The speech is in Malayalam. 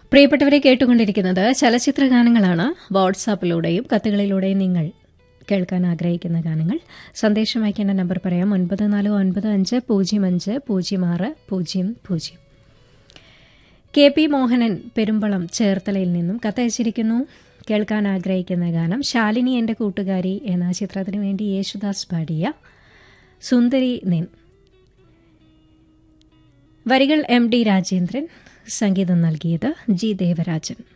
പ്രിയപ്പെട്ടവരെ കേട്ടുകൊണ്ടിരിക്കുന്നത് ചലച്ചിത്ര ഗാനങ്ങളാണ് വാട്സാപ്പിലൂടെയും കത്തുകളിലൂടെയും നിങ്ങൾ കേൾക്കാൻ ആഗ്രഹിക്കുന്ന ഗാനങ്ങൾ സന്ദേശം അയക്കേണ്ട നമ്പർ പറയാം ഒൻപത് നാല് ഒൻപത് അഞ്ച് പൂജ്യം അഞ്ച് പൂജ്യം ആറ് പൂജ്യം പൂജ്യം കെ പി മോഹനൻ പെരുമ്പളം ചേർത്തലയിൽ നിന്നും കത്തയച്ചിരിക്കുന്നു കേൾക്കാൻ ആഗ്രഹിക്കുന്ന ഗാനം ശാലിനി എൻ്റെ കൂട്ടുകാരി എന്ന ചിത്രത്തിനു വേണ്ടി യേശുദാസ് പാടിയ സുന്ദരി നിൻ വരികൾ എം ഡി രാജേന്ദ്രൻ സംഗീതം നൽകിയത് ജി ദേവരാജൻ